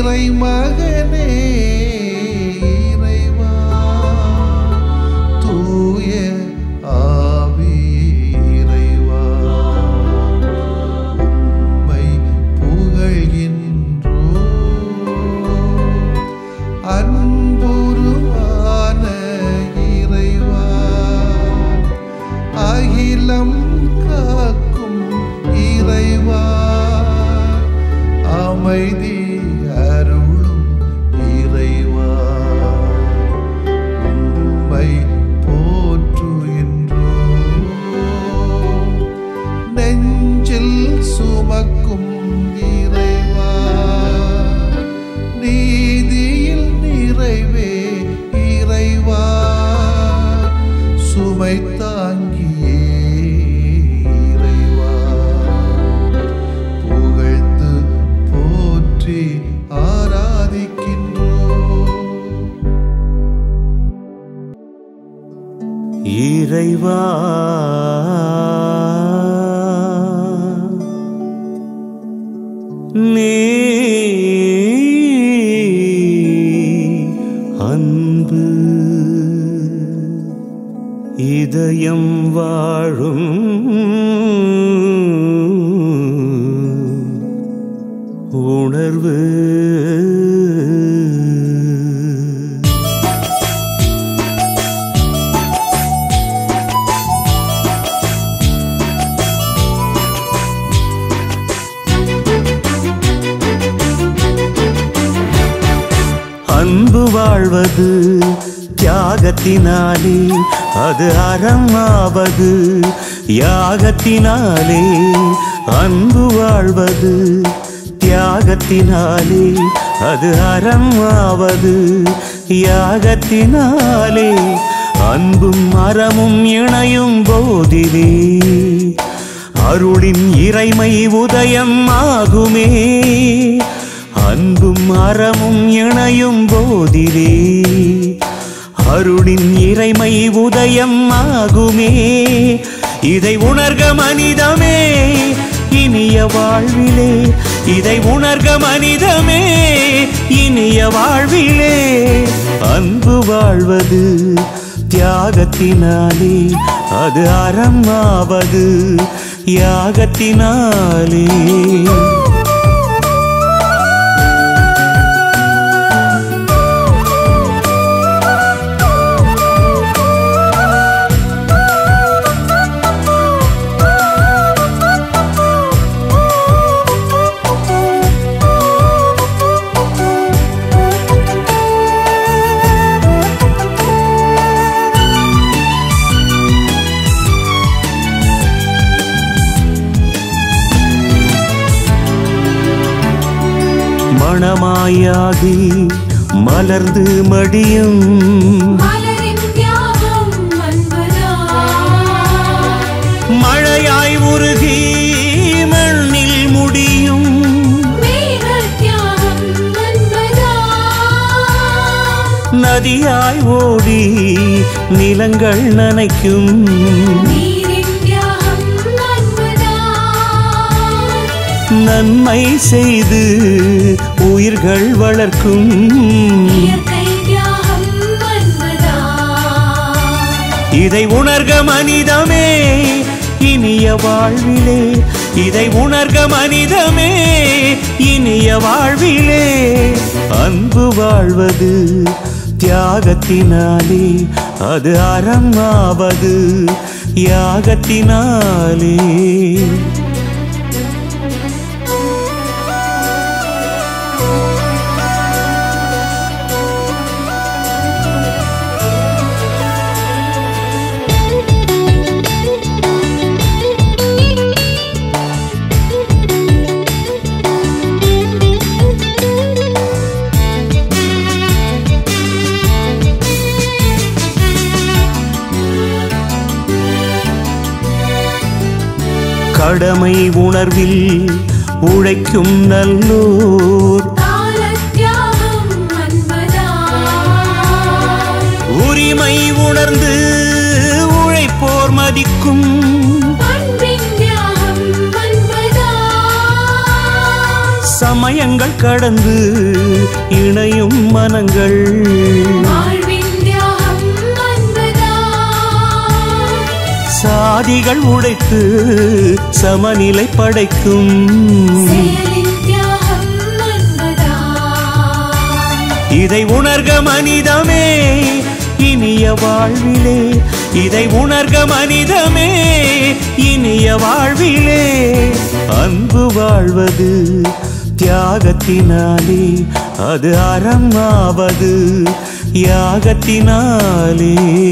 இறைமகனே இறைவா தூய ஆவி இறைவா உம்மை புகழ்கின்றோ அன்புருவான இறைவா அகிலம் காக்கும் இறைவா அமைதி அருளும் இறைவா உம்மை போற்றுகின்றோ நெஞ்சில் சுமக்கும் இறைவா நீதியில் நிறைவே இறைவா சுமை தாங்கியே இறைவா புகழ்ந்து போற்றி ஆராதிக்கின்றோ இறைவா நீ அன்பு இதயம் வாழும் உணர்வு அன்பு வாழ்வது தியாகத்தினாலே அது அறமாவது யாகத்தினாலே அன்பு வாழ்வது தியாகத்தினாலே அது அறமாவது யாகத்தினாலே அன்பும் அறமும் இணையும் போதிலே அருளின் இறைமை உதயம் ஆகுமே அன்பும் அறமும் இணையும் போதிலே அருளின் இறைமை உதயம் ஆகுமே இதை உணர்க மனிதமே இனிய வாழ்விலே இதை உணர்க மனிதமே இனிய வாழ்விலே அன்பு வாழ்வது தியாகத்தினாலே அது அறமாவது யாகத்தினாலே மணமாயாகி மலர்ந்து மடியும் மலரின் தியாகம் அன்புதான். மழையாய் உருகி மண்ணில் முடியும் மேகத் தியாகம் அன்புதான். நதியாய் ஓடி நிலங்கள் நனைக்கும் நீரின் தியாகம் அன்புதான். நன்மை செய்து உயிர்கள் வளர்க்கும் இயற்கை தியாகம் அன்புதான். இதை உணர்க மனிதமே இனிய வாழ்விலே இதை உணர்க மனிதமே இனிய வாழ்விலே அன்பு வாழ்வது தியாகத்தினாலே அது அறமாவது யாகத்தினாலே கடமை உணர்வில் உழைக்கும் நல்லோர் காலத் தியாகம் அன்புதான். உரிமை உணர்ந்து உழைப்போர் மதிக்கும் அன்பின் தியாகம் அன்புதான். சமயங்கள் கடந்து இணையும் மனங்கள் வாழ்வின் தியாகம் அன்புதான் சாதிகள் உடைத்து சமநிலை படைக்கும் செயலின் தியாகம் அன்புதான் இதை உணர்க மனிதமே இனிய வாழ்விலே இதை உணர்க மனிதமே இனிய வாழ்விலே அன்பு வாழ்வது தியாகத்தினாலே அது அறமாவது யாகத்தினாலே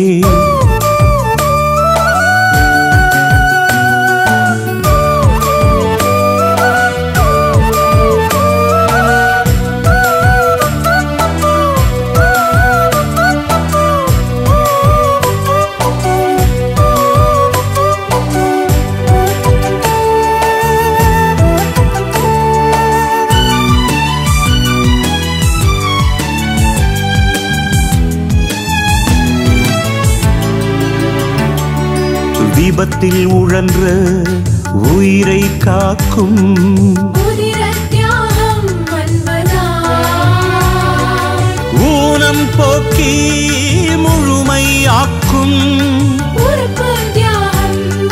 விபத்தில் உழன்ற உயிரை காக்கும் உதிர தியாகம் அன்புதான் ஊனம் போக்கி முழுமையாக்கும் உறுப்பு தியாகம்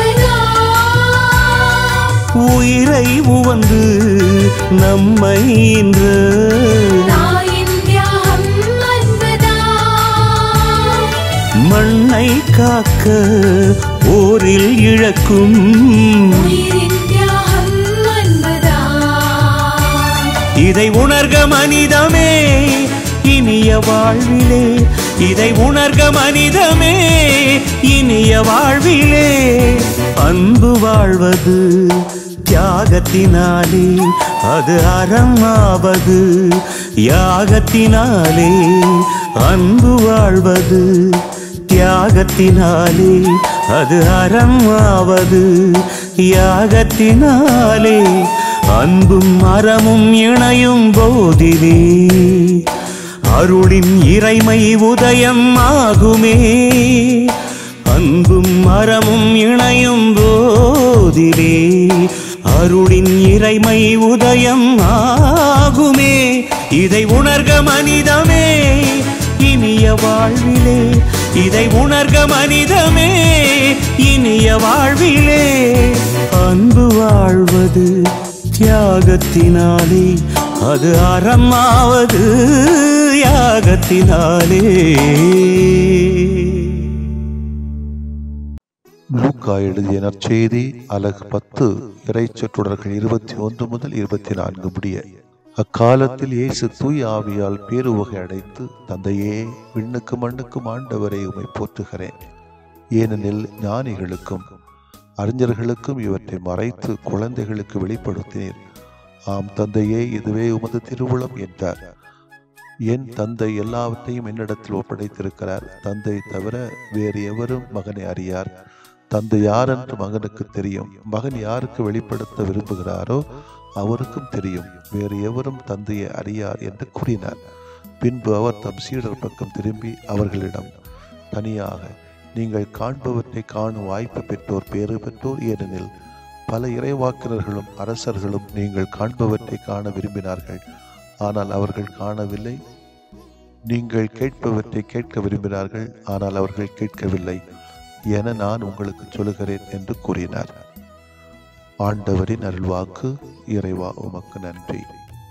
அன்புதான் உயிரை உவந்து நம்மை இன்று தாயின் தியாகம் அன்புதான் மண்ணை காக்க போரில் இழக்கும் உயிரின் தியாகம் அன்புதான் இதை உணர்க மனிதமே இனிய வாழ்விலே இதை உணர்க மனிதமே இனிய வாழ்விலே அன்பு வாழ்வது தியாகத்தினாலே அது அறமாவது யாகத்தினாலே அன்பு வாழ்வது தியாகத்தினாலே அது அறமாவது யாகத்தினாலே அன்பும் அறமும் இணையும் போதிலே அருளின் இறைமை உதயம் ஆகுமே அன்பும் மரமும் இணையும் போதிலே அருளின் இறைமை உதயம் ஆகுமே இதை உணர்க மனிதமே இனிய வாழ்விலே இதை உணர்க மனிதமே இனிய வாழ்விலே அன்பு வாழ்வது தியாகத்தினாலே அது அறமாவது யாகத்தினாலே லூக்கா எழுதிய நற்செய்தி அலகு பத்து இறைச்சொற்றுடர்கள் இருபத்தி ஒன்று முதல் இருபத்தி நான்கு முடிய அக்காலத்தில் இயேசு தூய் ஆவியால் பேருவகை அடைத்து தந்தையே விண்ணுக்கு மண்ணுக்கும் ஆண்டவரை உமை போற்றுகிறேன் ஏனெனில் ஞானிகளுக்கும் அறிஞர்களுக்கும் இவற்றை மறைத்து குழந்தைகளுக்கு வெளிப்படுத்தினீர் ஆம் தந்தையே இதுவே உமது திருவுளம் என்றார் என் தந்தை எல்லாவற்றையும் என்னிடத்தில் ஒப்படைத்திருக்கிறார் தந்தை தவிர வேறு எவரும் மகனை அறியார் தந்தை யார் என்று மகனுக்கு தெரியும் மகன் யாருக்கு வெளிப்படுத்த விரும்புகிறாரோ அவருக்கும் தெரியும் வேறு எவரும் தந்தையை அறியார் என்று கூறினார் பின்பு அவர் தம் சீடர் பக்கம் திரும்பி அவர்களிடம் தனியாக நீங்கள் காண்பவற்றை காணும் வாய்ப்பு பெற்றோர் பேறு பெற்றோர் ஏனெனில் பல இறைவாக்கினர்களும் அரசர்களும் நீங்கள் காண்பவற்றை காண விரும்பினார்கள் ஆனால் அவர்கள் காணவில்லை நீங்கள் கேட்பவற்றை கேட்க விரும்பினார்கள் ஆனால் அவர்கள் கேட்கவில்லை என நான் உங்களுக்கு சொல்லுகிறேன் என்று கூறினார் ஆண்டவரின் அருள்வாக்கு இறைவா உமக்கு நன்றி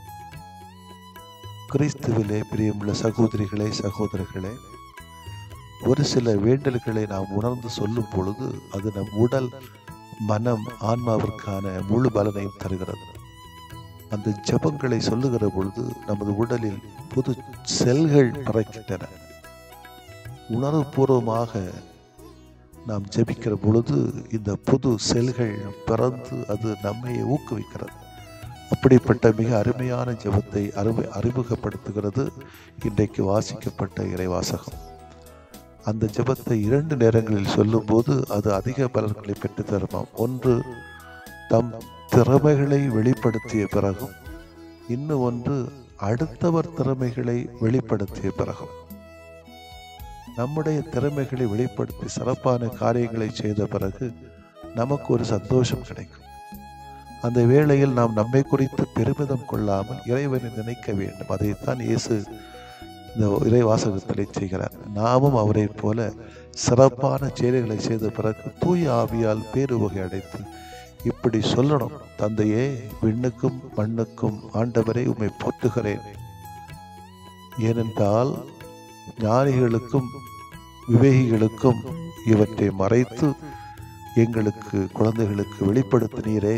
கிறிஸ்துவிலே பிரியமுள்ள சகோதரிகளே சகோதரர்களே ஒரு சில வேண்டல்களை நாம் உணர்ந்து சொல்லும் பொழுது அது நம் உடல் மனம் ஆன்மாவிற்கான முழு பலனையும் தருகிறது அந்த ஜெபங்களை சொல்லுகிற பொழுது நமது உடலில் புது செல்கள் பறக்கின்றன உணர்வுபூர்வமாக நாம் ஜெபிக்கிற பொழுது இந்த புது செல்கள் பிறந்து அது நம்மை ஊக்குவிக்கிறது அப்படிப்பட்ட மிக அருமையான ஜெபத்தை அருமை அறிமுகப்படுத்துகிறது இன்றைக்கு வாசிக்கப்பட்ட இறைவாசகம் அந்த ஜெபத்தை இரண்டு நேரங்களில் சொல்லும்போது அது அதிக பலன்களை பெற்று தருமாம் ஒன்று தம் திறமைகளை வெளிப்படுத்திய பிறகும் இன்னும் ஒன்று அடுத்தவர் திறமைகளை வெளிப்படுத்திய பிறகும் நம்முடைய திறமைகளை வெளிப்படுத்தி சிறப்பான காரியங்களை செய்த பிறகு நமக்கு ஒரு சந்தோஷம் கிடைக்கும் அந்த வேளையில் நாம் நம்மை குறித்து பெருமிதம் கொள்ளாமல் இறைவனை நினைக்க வேண்டும் அதைத்தான் இயேசு இந்த இறை வாசகத்திலே செய்கிறார் நாமும் அவரைப் போல சிறப்பான செயல்களை செய்த பிறகு தூய ஆவியால் பேருவகை அடைத்து இப்படி சொல்லணும் தந்தையே விண்ணுக்கும் மண்ணுக்கும் ஆண்டவரை உம்மை போற்றுகிறேன் ஏனென்றால் ஞானிகளுக்கும் விவேகிகளுக்கும் இவற்றை மறைத்து எங்களுக்கு குழந்தைகளுக்கு வெளிப்படுத்தினீரே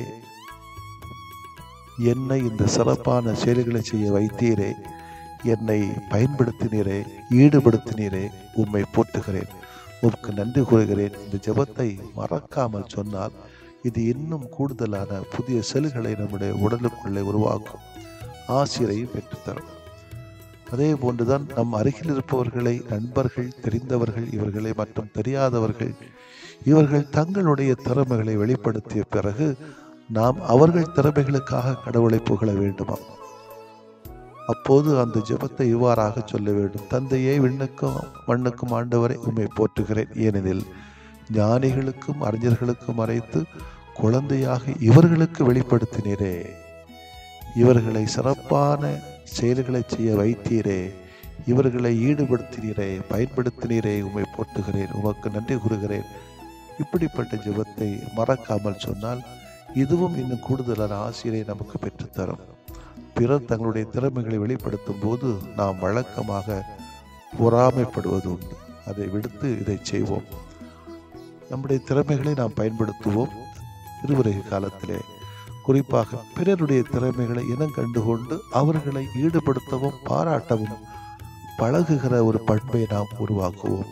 என்னை இந்த சிறப்பான செயல்களை செய்ய வைத்தீரே என்னை பயன்படுத்தினீரே ஈடுபடுத்தினீரே உம்மை போற்றுகிறேன் உமக்கு நன்றி கூறுகிறேன் இந்த ஜெபத்தை மறக்காமல் சொன்னால் இது இன்னும் கூடுதலான புதிய செல்களை நம்முடைய உடலுக்குள்ளே உருவாக்கும் ஆசிரியையும் பெற்றுத்தரும் அதே போன்றுதான் நம் அருகில் இருப்பவர்களை நண்பர்கள் தெரிந்தவர்கள் இவர்களை மற்றும் தெரியாதவர்கள் இவர்கள் தங்களுடைய திறமைகளை வெளிப்படுத்திய பிறகு நாம் அவர்கள் திறமைகளுக்காக கடவுளை புகழ வேண்டுமா அப்போது அந்த ஜெபத்தை இவ்வாறாக சொல்ல வேண்டும் தந்தையே விண்ணுக்கும் மண்ணுக்கும் ஆண்டவரை உம்மை போற்றுகிறேன் ஏனெனில் ஞானிகளுக்கும் அறிஞர்களுக்கும் மறைத்து குழந்தையாக இவர்களுக்கு வெளிப்படுத்தினீரே இவர்களை சிறப்பான செயல்களை செய்ய வைத்தீரே இவர்களை ஈடுபடுத்தினீரே பயன்படுத்தினீரே உம்மை போற்றுகிறேன் உமக்கு நன்றி கூறுகிறேன் இப்படிப்பட்ட ஜெபத்தை மறக்காமல் சொன்னால் இதுவும் இன்னும் கூடுதலான ஆசிரியை நமக்கு பெற்றுத்தரும் பிறர் தங்களுடைய திறமைகளை வெளிப்படுத்தும் போது நாம் வழக்கமாக பொறாமைப்படுவது உண்டு அதை விடுத்து இதை செய்வோம் நம்முடைய திறமைகளை நாம் பயன்படுத்துவோம் திருவுரை காலத்திலே குறிப்பாக பிறருடைய திறமைகளை இனம் கண்டுகொண்டு அவர்களை ஈடுபடுத்தவும் பாராட்டவும் பழகுகிற ஒரு பண்பை நாம் உருவாக்குவோம்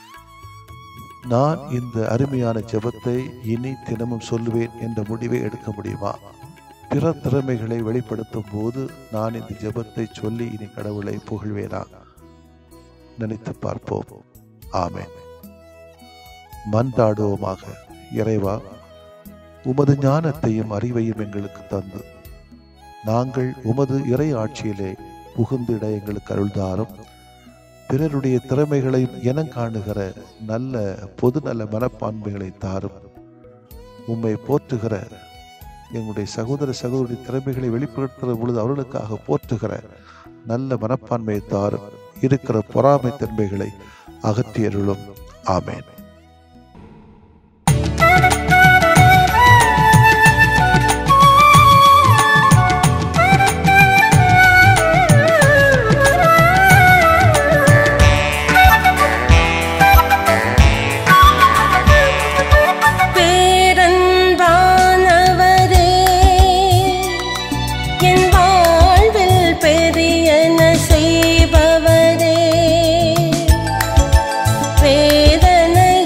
நான் இந்த அருமையான ஜெபத்தை இனி தினமும் சொல்லுவேன் என்ற முடிவை எடுக்க முடியுமா பிற திறமைகளை வெளிப்படுத்தும் போது நான் இந்த ஜெபத்தை சொல்லி இனி கடவுளை புகழ்வேனா நினைத்து பார்ப்போம் ஆமென் மன்றாடுவோமாக இறைவா உமது ஞானத்தையும் அறிவையும் எங்களுக்கு தந்து நாங்கள் உமது இறை ஆட்சியிலே புகுந்திட எங்களுக்கு அருள்தாரும் பிறருடைய திறமைகளையும் இனம் காணுகிற நல்ல பொதுநல மனப்பான்மைகளை தாரும் உம்மை போற்றுகிற எங்களுடைய சகோதர சகோதரி திறமைகளை வெளிப்படுத்துகிற பொழுது அவர்களுக்காக போற்றுகிற நல்ல மனப்பான்மையை தாரும் இருக்கிற பொறாமை தன்மைகளை அகற்றியருளும் ஆமேன் பேரன்பானவரே என் வாழ்வில் பெரியன செய்பவரே வேதனை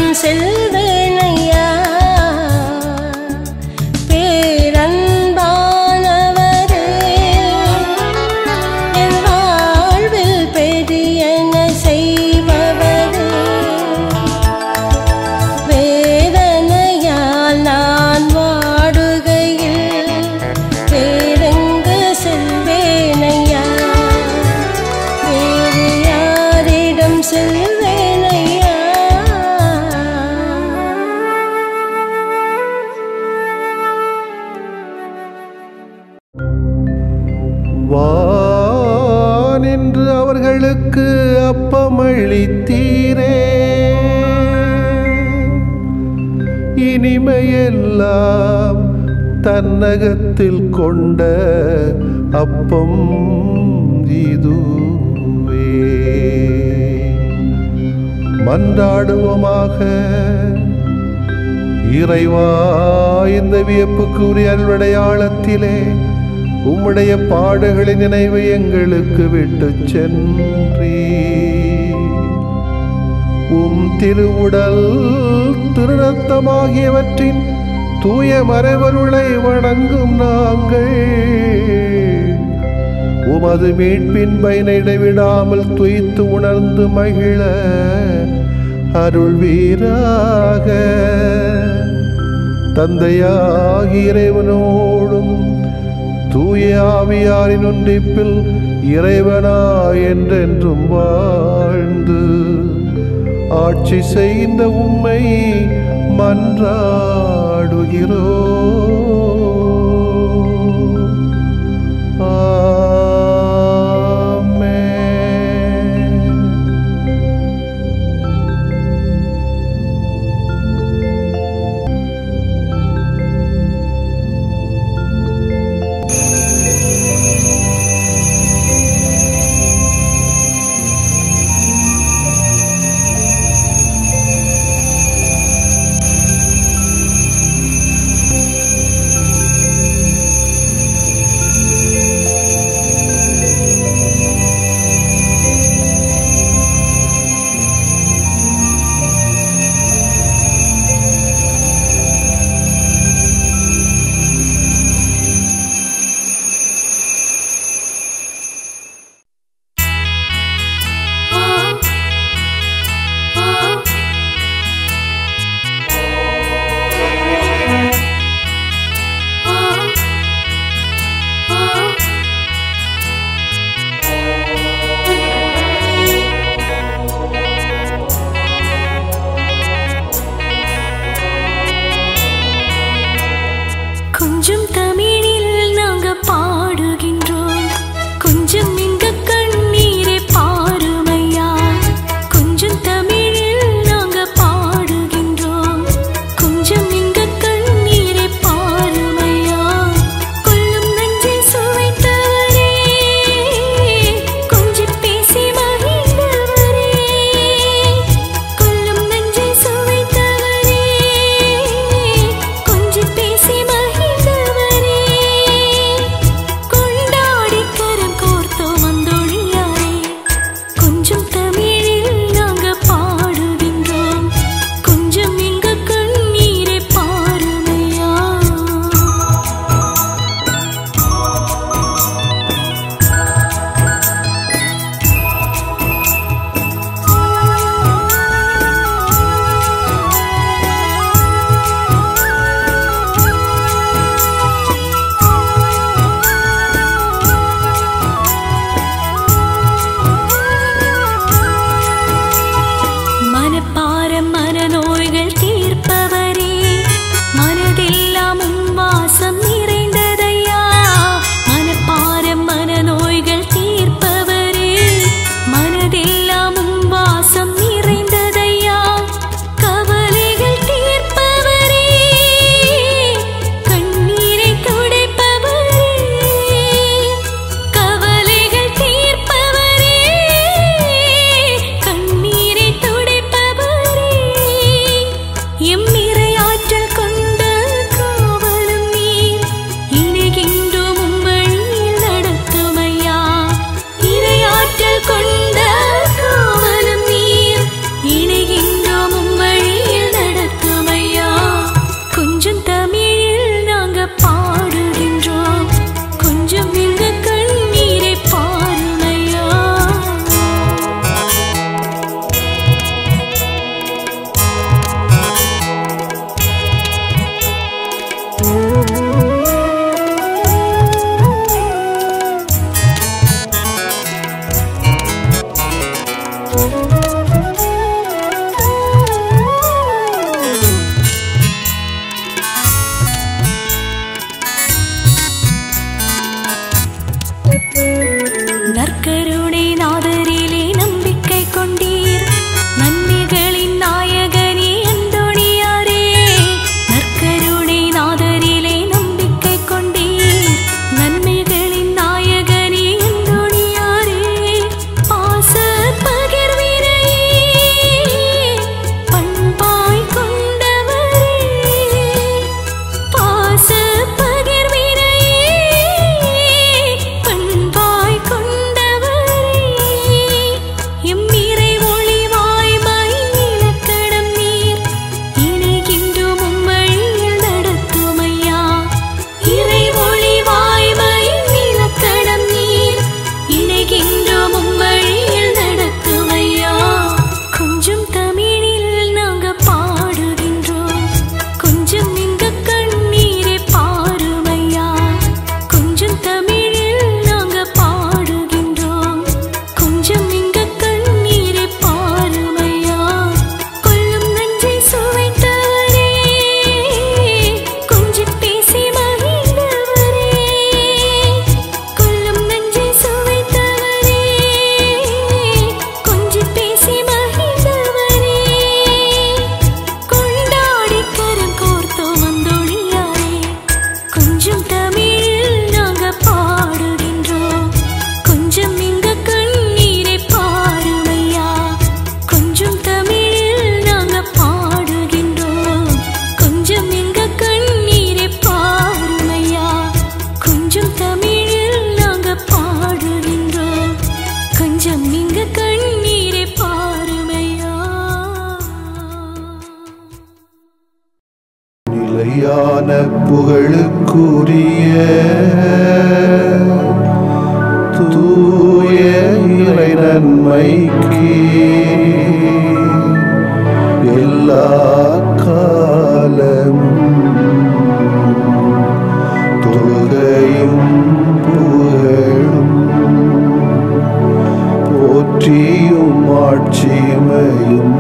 செல்வேனையா பேரன்பானவரே என் வாழ்வில் பெரியன செய்பவரே வேதனையால் நான் வாடுகையில் வேறெங்கு செல்வேனையா வேறு யாரிடம் செல்வேனையா வானின்று அவர்களுக்கு அப்பமளித்தீரே இனிமையெல்லாம் தன்னகத்தில் கொண்ட அப்பம் இதுவே மன்றாடுவோமாக இறைவா இந்த வியப்புக்குரிய அல்வடையாளத்திலே உம்முடைய பாடுகளின் நினைவை எங்களுக்கு விட்டுச் சென்றீ உம் திருவுடல் திருநத்தமாகியவற்றின் தூய மறைவருளை வணங்கும் நாங்கள் உமது மீட்பின் பயனை இடைவிடாமல் துய்த்து உணர்ந்து மகிழ அருள்வீராக தந்தையாகி இறைவனோடும் தூய ஆவியாரின் ஒன்றிப்பில் இறைவனா என்றென்றும் வாழ்ந்து ஆட்சி செய்கின்ற உம்மை மன்றாடுகிறோ ஆமென் நிலையான புகழுக்குரிய தூய இறை நன்மைக்கு எல்லா காலமும் தொழுகையும் புகழும் போற்றியும் ஆட்சிமையும்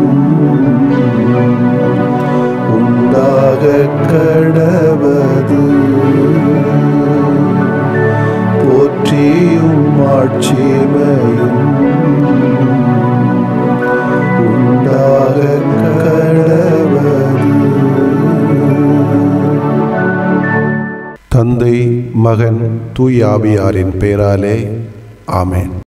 உண்டாக கடவது போற்றியும் ஆட்சிமையும் உண்டாக கடவது தந்தை மகன் தூய் ஆவியாரின் பெயராலே ஆமென்